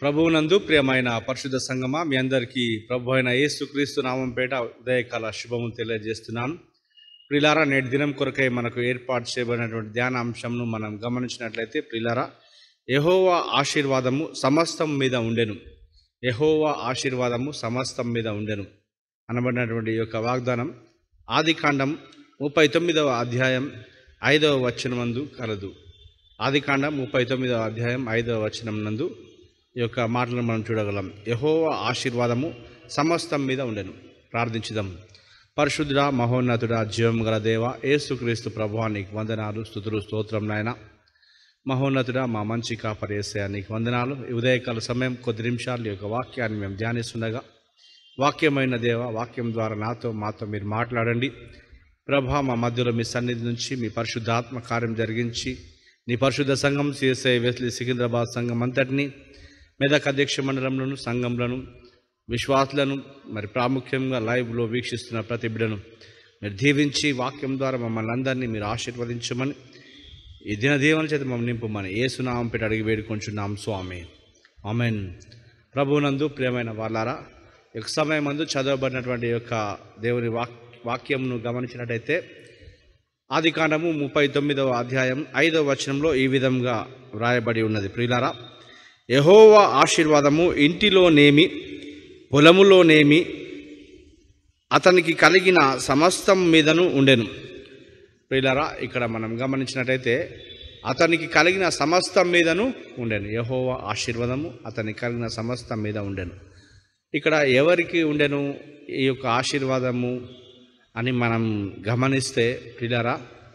ప్రభువునందు ప్రియమైన పరిశుద్ధ సంగమా మీ అందరికీ ప్రభు అయిన యేసుక్రీస్తు నామం పేట ఉదయకాల శుభము తెలియజేస్తున్నాను ప్రిలారా నేటి దినం కొరకై మనకు ఏర్పాటు చేయబడినటువంటి ధ్యాన అంశంను మనం గమనించినట్లయితే ప్రిలారా యహోవా ఆశీర్వాదము సమస్తం మీద ఉండెను యహోవా ఆశీర్వాదము సమస్తం మీద ఉండెను అనబడినటువంటి ఈ యొక్క వాగ్దానం ఆదికాండం ముప్పై తొమ్మిదవ అధ్యాయం ఐదవ వచనమందు కలదు ఆదికాండం ముప్పై తొమ్మిదవ అధ్యాయం ఐదవ వచనం నందు ఈ యొక్క మాటలను మనం చూడగలం యహోవా ఆశీర్వాదము సమస్తం మీద ఉండెను ప్రార్థించుదాం పరిశుద్ధుడా మహోన్నతుడా జీవం గల దేవ ఏసుక్రీస్తు ప్రభువానికి వందనాలు స్థుతులు స్తోత్రం నాయన మహోన్నతుడా మా మంచి కాపరేసే నీకు వందనాలు ఈ ఉదయకాల సమయం కొద్ది నిమిషాలు ఈ యొక్క వాక్యాన్ని మేము ధ్యానిస్తుండగా వాక్యమైన దేవ వాక్యం ద్వారా నాతో మాతో మీరు మాట్లాడండి ప్రభా మా మధ్యలో మీ సన్నిధి నుంచి మీ పరిశుద్ధాత్మ కార్యం జరిగించి నీ పరిశుద్ధ సంఘం సిఎస్ఐ వెస్లీ సికింద్రాబాద్ సంఘం అంతటిని మెదక్ అధ్యక్ష మండలంలోను సంఘంలను విశ్వాసులను మరి ప్రాముఖ్యంగా లైవ్లో వీక్షిస్తున్న ప్రతి బిడ్డను మీరు దీవించి వాక్యం ద్వారా మమ్మల్ని అందరినీ మీరు ఆశీర్వదించమని ఈ దిన దీవెన చేత మమ్మల్ని నింపమని ఏసునామం పెట్టి అడిగి వేడుకొంచున్నాం స్వామి ఆమెన్ ప్రభునందు ప్రియమైన వాళ్ళారా ఈ యొక్క సమయమందు చదవబడినటువంటి ఈ యొక్క దేవుని వాక్ వాక్యంను గమనించినట్టయితే ఆది కాండము ముప్పై తొమ్మిదవ అధ్యాయం ఐదవ వచనంలో ఈ విధంగా వ్రాయబడి ఉన్నది ప్రియులారా యహోవా ఆశీర్వాదము ఇంటిలోనేమి పొలములోనేమి అతనికి కలిగిన సమస్తం మీదను ఉండెను ప్రియులారా ఇక్కడ మనం గమనించినట్టయితే అతనికి కలిగిన సమస్తం మీదను ఉండెను యహోవా ఆశీర్వాదము అతనికి కలిగిన సమస్తం మీద ఉండెను ఇక్కడ ఎవరికి ఉండెను ఈ యొక్క ఆశీర్వాదము అని మనం గమనిస్తే ప్రియులారా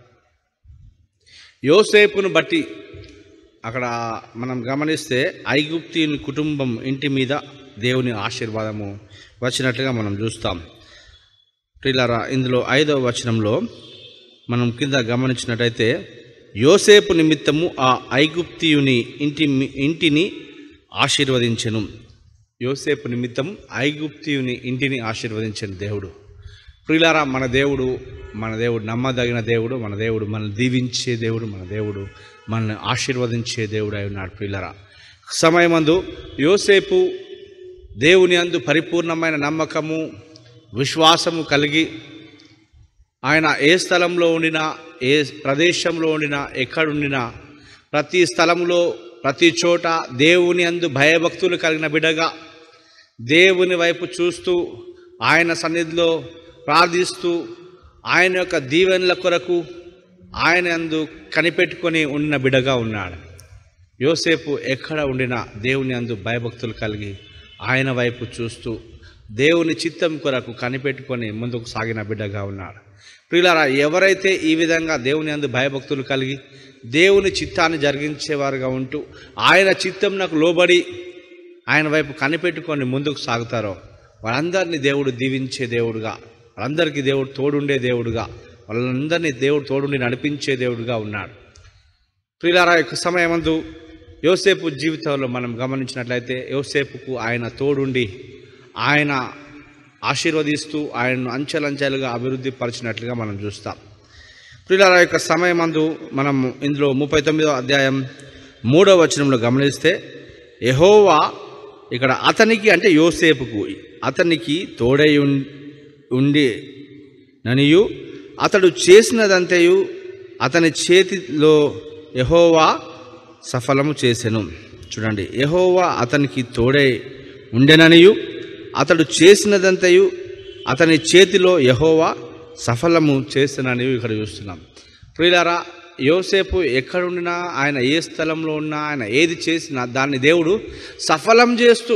యోసేపును బట్టి అక్కడ మనం గమనిస్తే ఐగుప్తిని కుటుంబం ఇంటి మీద దేవుని ఆశీర్వాదము వచ్చినట్లుగా మనం చూస్తాం ప్రియులారా ఇందులో ఐదవ వచనంలో మనం కింద గమనించినట్టయితే యోసేపు నిమిత్తము ఆ ఐగుప్తియుని ఇంటి ఇంటిని ఆశీర్వదించెను యోసేపు నిమిత్తం ఐగుప్తియుని ఇంటిని ఆశీర్వదించిన దేవుడు ప్రియులారా మన దేవుడు మన దేవుడు నమ్మదగిన దేవుడు మన దేవుడు మనల్ని దీవించే దేవుడు మన దేవుడు మనల్ని ఆశీర్వదించే దేవుడు అయి ఉన్నాడు ప్రియులారా సమయమందు యోసేపు దేవుని అందు పరిపూర్ణమైన నమ్మకము విశ్వాసము కలిగి ఆయన ఏ స్థలంలో ఉండినా ఏ ప్రదేశంలో ఉండినా ఎక్కడుండినా ప్రతి స్థలంలో ప్రతి చోట దేవుని అందు భయభక్తులు కలిగిన బిడగా దేవుని వైపు చూస్తూ ఆయన సన్నిధిలో ప్రార్థిస్తూ ఆయన యొక్క దీవెనల కొరకు ఆయన అందు కనిపెట్టుకొని ఉన్న బిడగా ఉన్నాడు యోసేపు ఎక్కడ ఉండినా దేవుని అందు భయభక్తులు కలిగి ఆయన వైపు చూస్తూ దేవుని చిత్తం కొరకు కనిపెట్టుకొని ముందుకు సాగిన బిడ్డగా ఉన్నాడు ప్రియులారా ఎవరైతే ఈ విధంగా దేవుని అందు భయభక్తులు కలిగి దేవుని చిత్తాన్ని జరిగించేవారుగా ఉంటూ ఆయన చిత్తం నాకు లోబడి ఆయన వైపు కనిపెట్టుకొని ముందుకు సాగుతారో వాళ్ళందరినీ దేవుడు దీవించే దేవుడుగా వాళ్ళందరికీ దేవుడు తోడుండే దేవుడుగా వాళ్ళందరినీ దేవుడు తోడుండి నడిపించే దేవుడుగా ఉన్నాడు ప్రియులారా యొక్క సమయమందు యోసేపు జీవితంలో మనం గమనించినట్లయితే యోసేపుకు ఆయన తోడుండి ఆయన ఆశీర్వదిస్తూ ఆయనను అంచెలంచెలుగా అభివృద్ధి పరిచినట్లుగా మనం చూస్తాం ప్రియులారా యొక్క సమయమందు మనం ఇందులో ముప్పై తొమ్మిదో అధ్యాయం మూడో వచనంలో గమనిస్తే యహోవా ఇక్కడ అతనికి అంటే యోసేపుకు అతనికి తోడై ఉం- ఉండి ననియు అతడు చేసినదంతయు అతని చేతిలో యహోవా సఫలము చేసెను చూడండి యహోవా అతనికి తోడై ఉండెననియు అతడు చేసినదంతయు అతని చేతిలో యహోవా సఫలము చేసినని ఇక్కడ చూస్తున్నాం ప్రియులారా యోసేపు ఎక్కడుండినా ఆయన ఏ స్థలంలో ఉన్నా ఆయన ఏది చేసినా దాన్ని దేవుడు సఫలం చేస్తూ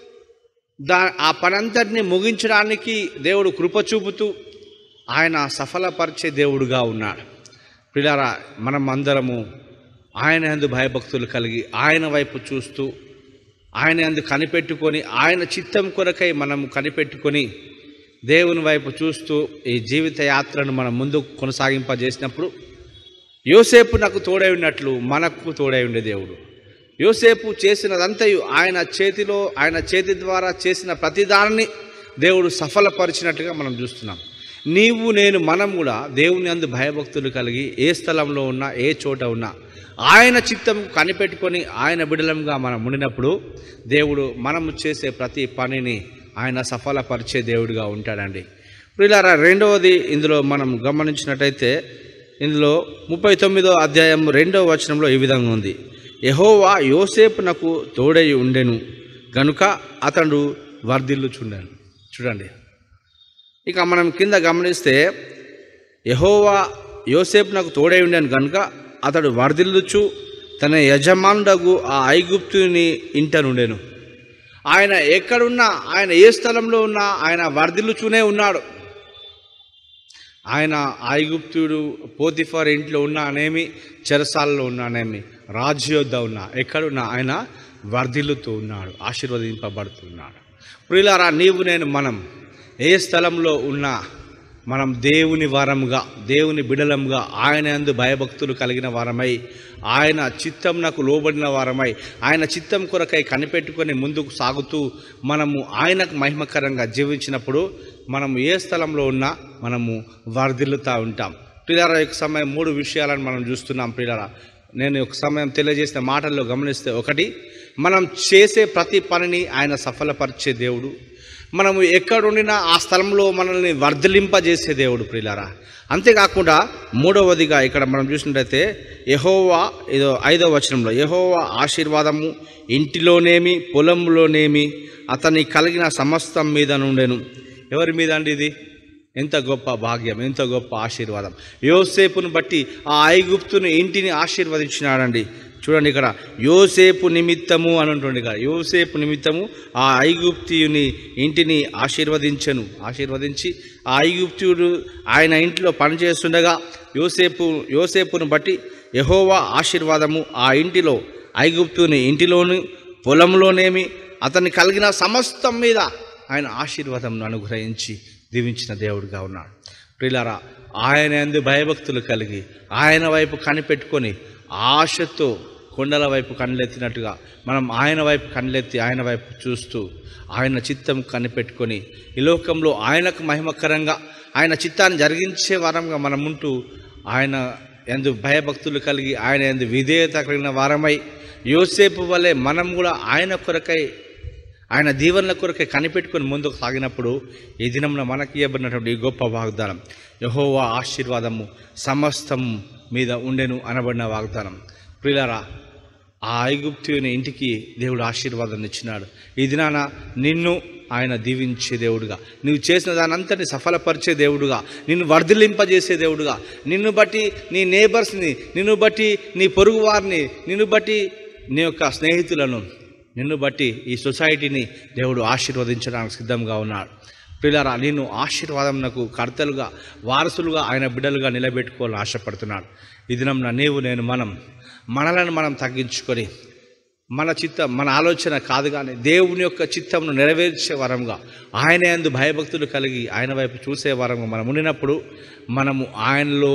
దా ఆ పనంతటిని ముగించడానికి దేవుడు కృప చూపుతూ ఆయన సఫలపరిచే దేవుడుగా ఉన్నాడు పిల్లారా మనం అందరము ఆయన ఎందు భయభక్తులు కలిగి ఆయన వైపు చూస్తూ ఆయన ఎందు కనిపెట్టుకొని ఆయన చిత్తం కొరకై మనం కనిపెట్టుకొని దేవుని వైపు చూస్తూ ఈ జీవిత యాత్రను మనం ముందుకు కొనసాగింపజేసినప్పుడు యోసేపు నాకు తోడై ఉన్నట్లు మనకు తోడై ఉండే దేవుడు యోసేపు చేసినదంతయు ఆయన చేతిలో ఆయన చేతి ద్వారా చేసిన ప్రతిదానాన్ని దేవుడు సఫలపరిచినట్టుగా మనం చూస్తున్నాం నీవు నేను మనం కూడా దేవుని అందు భయభక్తులు కలిగి ఏ స్థలంలో ఉన్నా ఏ చోట ఉన్నా ఆయన చిత్తం కనిపెట్టుకొని ఆయన బిడలంగా మనం ఉండినప్పుడు దేవుడు మనము చేసే ప్రతి పనిని ఆయన సఫలపరిచే దేవుడిగా ఉంటాడండి ప్రియులారా రెండవది ఇందులో మనం గమనించినట్టయితే ఇందులో ముప్పై తొమ్మిదో అధ్యాయం రెండవ వచనంలో ఈ విధంగా ఉంది యహోవా యోసేపునకు తోడై ఉండెను గనుక అతడు వర్ధిల్లుచుండెను చూడండి ఇక మనం కింద గమనిస్తే యహోవా యోసేపునకు తోడై ఉండెను గనుక అతడు వర్ధిల్లుచు తన యజమానుడగు ఆ ఐగుప్తుని ఇంట నుండెను ఆయన ఎక్కడున్నా ఆయన ఏ స్థలంలో ఉన్నా ఆయన వర్ధిల్లుచూనే ఉన్నాడు ఆయన ఐగుప్తుడు పోతిఫర్ ఇంట్లో ఉన్నానేమి చెరసాలలో ఉన్నానేమి రాజు యొద్ద ఉన్నా ఎక్కడున్నా ఆయన వర్ధిల్లుతూ ఉన్నాడు ఆశీర్వదింపబడుతున్నాడు ప్రియులారా నీవు నేను మనం ఏ స్థలంలో ఉన్నా మనం దేవుని వరముగా దేవుని బిడలంగా ఆయన యందు భయభక్తులు కలిగిన వారమై ఆయన చిత్తం నాకు లోబడిన వారమై ఆయన చిత్తం కొరకై కనిపెట్టుకొని ముందుకు సాగుతూ మనము ఆయనకు మహిమకరంగా జీవించినప్పుడు మనము ఏ స్థలంలో ఉన్నా మనము వర్ధిల్లుతూ ఉంటాం ప్రియులారా యొక్క సమయం మూడు విషయాలను మనం చూస్తున్నాం ప్రియులారా నేను ఒక సమయం తెలియజేసిన మాటల్లో గమనిస్తే ఒకటి మనం చేసే ప్రతి పనిని ఆయన సఫలపరిచే దేవుడు మనము ఎక్కడుండినా ఆ స్థలంలో మనల్ని వర్ధలింపజేసే దేవుడు ప్రియులారా అంతేకాకుండా మూడవదిగా ఇక్కడ మనం చూసినట్టయితే యహోవా ఏదో ఐదవ వచనంలో యహోవా ఆశీర్వాదము ఇంటిలోనేమి పొలంలోనేమి అతని కలిగిన సమస్తం మీద నుండెను ఎవరి మీద అండి ఇది ఎంత గొప్ప భాగ్యం ఎంత గొప్ప ఆశీర్వాదం యోసేపును బట్టి ఆ ఐగుప్తుని ఇంటిని ఆశీర్వదించినాడండి చూడండి ఇక్కడ యోసేపు నిమిత్తము అని ఉంటుంది ఇక్కడ యోసేపు నిమిత్తము ఆ ఐగుప్తియుని ఇంటిని ఆశీర్వదించను ఆశీర్వదించి ఆ ఐగుప్తియుడు ఆయన ఇంట్లో పనిచేస్తుండగా యోసేపు యోసేపును బట్టి యహోవా ఆశీర్వాదము ఆ ఇంటిలో ఐగుప్తుని ఇంటిలోను పొలంలోనేమి అతన్ని కలిగిన సమస్తం మీద ఆయన ఆశీర్వాదం అనుగ్రహించి దీవించిన దేవుడిగా ఉన్నాడు ప్రియులారా ఆయన ఎందు భయభక్తులు కలిగి ఆయన వైపు కనిపెట్టుకొని ఆశతో కొండల వైపు కళ్ళెత్తినట్టుగా మనం ఆయన వైపు కళ్ళెత్తి ఆయన వైపు చూస్తూ ఆయన చిత్తం కనిపెట్టుకొని ఈ లోకంలో ఆయనకు మహిమకరంగా ఆయన చిత్తాన్ని జరిగించే వరంగా మనం ఉంటూ ఆయన ఎందు భయభక్తులు కలిగి ఆయన ఎందు విధేయత కలిగిన వారమై యోసేపు వలె మనం కూడా ఆయన కొరకై ఆయన దీవెనల కొరకే కనిపెట్టుకొని ముందుకు సాగినప్పుడు ఈ దినంలో మనకి ఇవ్వబడినటువంటి ఈ గొప్ప వాగ్దానం యహోవా ఆశీర్వాదము సమస్తం మీద ఉండెను అనబడిన వాగ్దానం ప్రియులారా ఆ ఐగుప్తుని ఇంటికి దేవుడు ఆశీర్వాదం ఇచ్చినాడు ఈ దినాన నిన్ను ఆయన దీవించే దేవుడుగా నువ్వు చేసిన దానంతటిని సఫలపరిచే దేవుడుగా నిన్ను వర్ధిలింపజేసే దేవుడుగా నిన్ను బట్టి నీ నేబర్స్ని నిన్ను బట్టి నీ పొరుగు వారిని నిన్ను బట్టి నీ యొక్క స్నేహితులను నిన్ను బట్టి ఈ సొసైటీని దేవుడు ఆశీర్వదించడానికి సిద్ధంగా ఉన్నాడు పిల్లరా నేను ఆశీర్వాదంకు కర్తలుగా వారసులుగా ఆయన బిడ్డలుగా నిలబెట్టుకోవాలని ఆశపడుతున్నాడు ఈ దినం నీవు నేను మనం మనలను మనం తగ్గించుకొని మన చిత్త మన ఆలోచన కాదు కానీ దేవుని యొక్క చిత్తంను నెరవేర్చే వరంగా ఆయన యందు భయభక్తులు కలిగి ఆయన వైపు చూసే వరంగా మనం ఉండినప్పుడు మనము ఆయనలో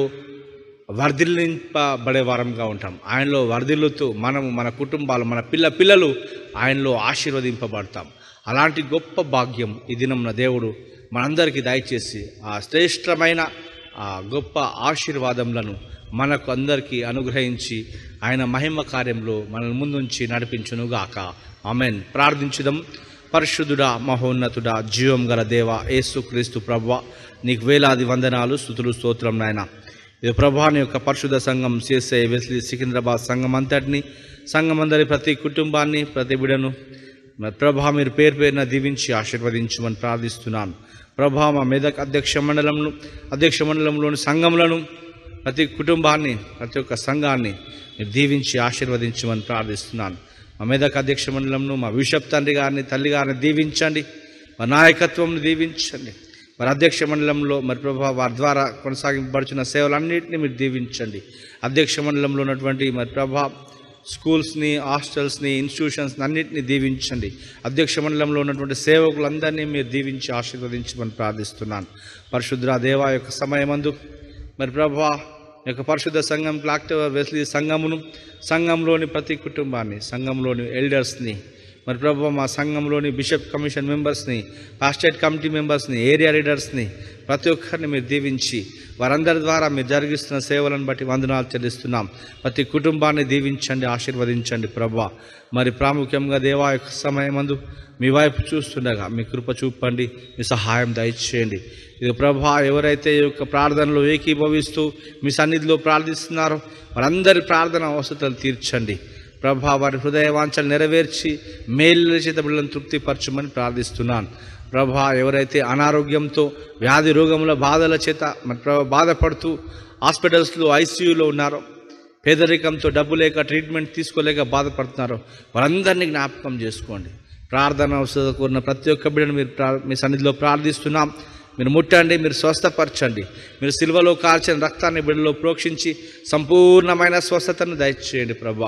వర్ధిల్లింపబడే వారంగా ఉంటాం ఆయనలో వర్ధిల్లుతూ మనము మన కుటుంబాలు మన పిల్ల పిల్లలు ఆయనలో ఆశీర్వదింపబడతాం అలాంటి గొప్ప భాగ్యం ఈ దినం దేవుడు మనందరికీ దయచేసి ఆ శ్రేష్టమైన ఆ గొప్ప ఆశీర్వాదములను మనకు అందరికీ అనుగ్రహించి ఆయన మహిమ కార్యంలో మనల్ని ముందుంచి నడిపించునుగాక ఆమెన్ ప్రార్థించుదాం పరిశుద్ధుడా మహోన్నతుడా జీవం గల దేవ యేసుక్రీస్తు ప్రభ నీకు వేలాది వందనాలు స్థుతులు స్తోత్రం నాయన ఇది ప్రభాని యొక్క పరిశుద్ధ సంఘం చేసే వెస్లీ సికింద్రాబాద్ సంఘం అంతటిని సంఘం అందరి ప్రతి కుటుంబాన్ని ప్రతి బిడను మరి ప్రభా మీరు పేరు పేరున దీవించి ఆశీర్వదించమని ప్రార్థిస్తున్నాను ప్రభా మా మెదక్ అధ్యక్ష మండలంలో అధ్యక్ష మండలంలోని సంఘములను ప్రతి కుటుంబాన్ని ప్రతి ఒక్క సంఘాన్ని మీరు దీవించి ఆశీర్వదించమని ప్రార్థిస్తున్నాను మా మెదక్ అధ్యక్ష మండలంను మా బిషప్ తండ్రి గారిని తల్లి గారిని దీవించండి మా నాయకత్వంను దీవించండి మరి అధ్యక్ష మండలంలో మరి ప్రభా వారి ద్వారా కొనసాగింపబడుచున్న సేవలన్నింటినీ మీరు దీవించండి అధ్యక్ష మండలంలో ఉన్నటువంటి మరి ప్రభా స్కూల్స్ని హాస్టల్స్ని ఇన్స్టిట్యూషన్స్ని అన్నింటినీ దీవించండి అధ్యక్ష మండలంలో ఉన్నటువంటి సేవకులందరినీ మీరు దీవించి ఆశీర్వదించమని ప్రార్థిస్తున్నాను పరిశుద్ర దేవా యొక్క సమయమందు మరి ప్రభా యొక్క పరిశుద్ధ సంఘం క్లాక్టవర్ వెస్లీ సంఘమును సంఘంలోని ప్రతి కుటుంబాన్ని సంఘంలోని ఎల్డర్స్ని మరి ప్రభు మా సంఘంలోని బిషప్ కమిషన్ మెంబర్స్ని పాస్టేట్ కమిటీ మెంబర్స్ని ఏరియా లీడర్స్ని ప్రతి ఒక్కరిని మీరు దీవించి వారందరి ద్వారా మీరు జరిగిస్తున్న సేవలను బట్టి వందనాలు చెల్లిస్తున్నాం ప్రతి కుటుంబాన్ని దీవించండి ఆశీర్వదించండి ప్రభా మరి ప్రాముఖ్యంగా దేవా యొక్క సమయమందు మీ వైపు చూస్తుండగా మీ కృప చూపండి మీ సహాయం దయచేయండి ఇది ప్రభా ఎవరైతే ఈ యొక్క ప్రార్థనలో ఏకీభవిస్తూ మీ సన్నిధిలో ప్రార్థిస్తున్నారో వారందరి ప్రార్థన అవసరాలు తీర్చండి ప్రభా వారి హృదయ వాంఛలు నెరవేర్చి మేలు చేత బిడ్డలను తృప్తిపరచమని ప్రార్థిస్తున్నాను ప్రభా ఎవరైతే అనారోగ్యంతో వ్యాధి రోగముల బాధల చేత మరి ప్రభా బాధపడుతూ హాస్పిటల్స్లో ఐసీయూలో ఉన్నారో పేదరికంతో డబ్బు లేక ట్రీట్మెంట్ తీసుకోలేక బాధపడుతున్నారో వారందరినీ జ్ఞాపకం చేసుకోండి ప్రార్థన అవసరం కోరిన ప్రతి ఒక్క బిడ్డను మీరు ప్రా మీ సన్నిధిలో ప్రార్థిస్తున్నాం మీరు ముట్టండి మీరు స్వస్థపరచండి మీరు సిల్వలో కాల్చిన రక్తాన్ని బిడ్డలో ప్రోక్షించి సంపూర్ణమైన స్వస్థతను దయచేయండి ప్రభా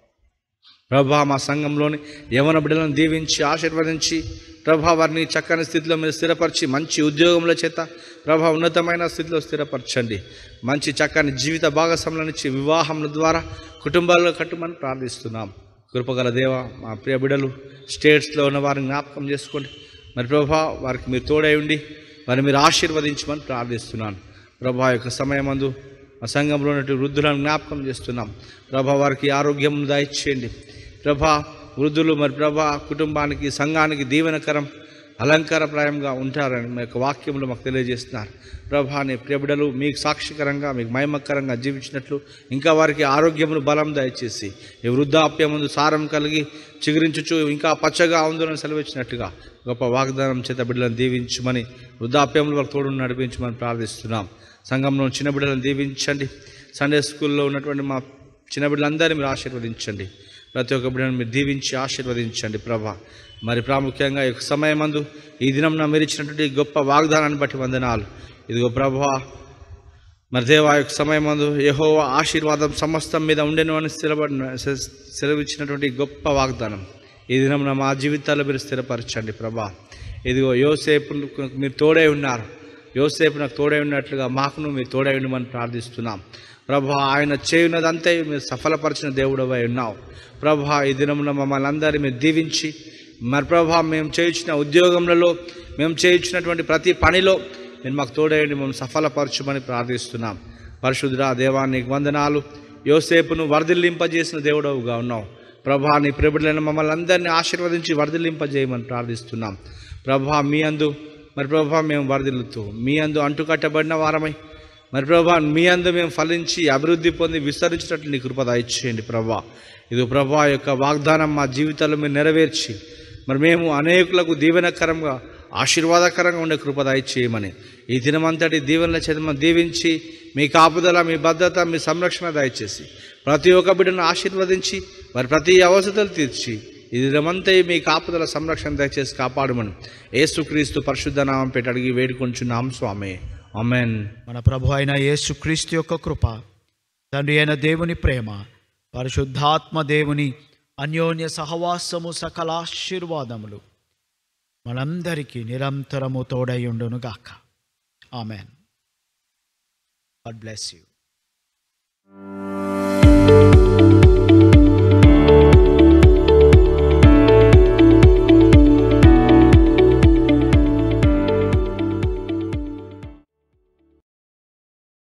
ప్రభా మా సంఘంలోని యవన బిడ్డలను దీవించి ఆశీర్వదించి ప్రభా వారిని చక్కని స్థితిలో మీరు స్థిరపరిచి మంచి ఉద్యోగముల చేత ప్రభా ఉన్నతమైన స్థితిలో స్థిరపరచండి మంచి చక్కని జీవిత భాగస్వాములనిచ్చి వివాహముల ద్వారా కుటుంబాల్లో కట్టుమని ప్రార్థిస్తున్నాం కృపగల దేవ మా ప్రియ బిడ్డలు స్టేట్స్లో ఉన్న వారిని జ్ఞాపకం చేసుకోండి మరి ప్రభా వారికి మీరు తోడై ఉండి వారిని మీరు ఆశీర్వదించమని ప్రార్థిస్తున్నాను ప్రభా యొక్క సమయమందు మా సంఘంలో ఉన్నటువంటి వృద్ధులను జ్ఞాపకం చేస్తున్నాం ప్రభా వారికి ఆరోగ్యం దయచేయండి ప్రభా వృద్ధులు మరి ప్రభా కుటుంబానికి సంఘానికి దీవెనకరం అలంకారప్రాయంగా ఉంటారని మీ యొక్క వాక్యంలో మాకు తెలియజేస్తున్నారు ప్రభా నీ ప్రియబిడలు మీకు సాక్షికరంగా మీకు మహిమకరంగా జీవించినట్లు ఇంకా వారికి ఆరోగ్యమును బలం దయచేసి ఈ వృద్ధాప్యం ముందు సారం కలిగి చిగురించుచు ఇంకా పచ్చగా ఉందని సెలవిచ్చినట్టుగా గొప్ప వాగ్దానం చేత బిడ్డలను దీవించమని వృద్ధాప్యంలో వాళ్ళకి తోడు నడిపించమని ప్రార్థిస్తున్నాం సంఘంలో చిన్న బిడ్డలను దీవించండి సండే స్కూల్లో ఉన్నటువంటి మా చిన్న బిడ్డలందరినీ మీరు ఆశీర్వదించండి ప్రతి ఒక్క బిడ్డను మీరు దీవించి ఆశీర్వదించండి ప్రభా మరి ప్రాముఖ్యంగా ఈ యొక్క సమయమందు ఈ దినం మీరు ఇచ్చినటువంటి గొప్ప వాగ్దానాన్ని బట్టి వందనాలు ఇదిగో ప్రభా మరి దేవా యొక్క సమయమందు యహో ఆశీర్వాదం సమస్తం మీద ఉండెను అని స్థిరపడిన సె- సెలవిచ్చినటువంటి గొప్ప వాగ్దానం ఈ దినం మా జీవితాల్లో మీరు స్థిరపరచండి ప్రభా ఇదిగో యోసేపు మీరు తోడై ఉన్నారు యోసేపు నాకు తోడై ఉన్నట్లుగా మాకును మీరు తోడై ఉండమని ప్రార్థిస్తున్నాం ప్రభా ఆయన చేయున్నదంతే మీరు సఫలపరిచిన దేవుడవై ఉన్నావు ప్రభా ఈ దినమున మమ్మల్ని అందరినీ మీరు దీవించి మరి ప్రభా మేము చేయించిన ఉద్యోగంలో మేము చేయించినటువంటి ప్రతి పనిలో మీరు మాకు తోడేయండి మేము సఫలపరచమని ప్రార్థిస్తున్నాం పరిశుద్ధుడా దేవానికి వందనాలు యోసేపును వర్ధిల్లింపజేసిన దేవుడవుగా ఉన్నావు ప్రభా నీ ప్రభులైన మమ్మల్ని అందరినీ ఆశీర్వదించి వర్ధిల్లింపజేయమని ప్రార్థిస్తున్నాం ప్రభా మీ అందు మరి ప్రభా మేము వర్ధిల్లుతూ మీ అందు అంటుకట్టబడిన వారమై మరి ప్రభా మీ అందు మేము ఫలించి అభివృద్ధి పొంది విస్తరించినట్లు నీ కృప దయచేయండి ప్రభా ఇది ప్రభా యొక్క వాగ్దానం మా జీవితాల్లో మీరు నెరవేర్చి మరి మేము అనేకులకు దీవెనకరంగా ఆశీర్వాదకరంగా ఉండే కృప దయచేయమని ఈ దినమంతటి దీవెనల చేత మనం దీవించి మీ కాపుదల మీ భద్రత మీ సంరక్షణ దయచేసి ప్రతి ఒక్క బిడ్డను ఆశీర్వదించి మరి ప్రతి అవసరాలు తీర్చి ఈ దినమంతా మీ కాపుదల సంరక్షణ దయచేసి కాపాడమని ఏసుక్రీస్తు పరిశుద్ధ నామం పెట్టి అడిగి వేడుకొంచున్నాం స్వామి అమెన్ మన ప్రభు అయిన యేసుక్రీస్తు యొక్క కృప తండ్రి అయిన దేవుని ప్రేమ పరిశుద్ధాత్మ దేవుని అన్యోన్య సహవాసము సకల ఆశీర్వాదములు మనందరికీ నిరంతరము తోడై ఉండునుగాక ఆమెన్ గాడ్ బ్లెస్ యూ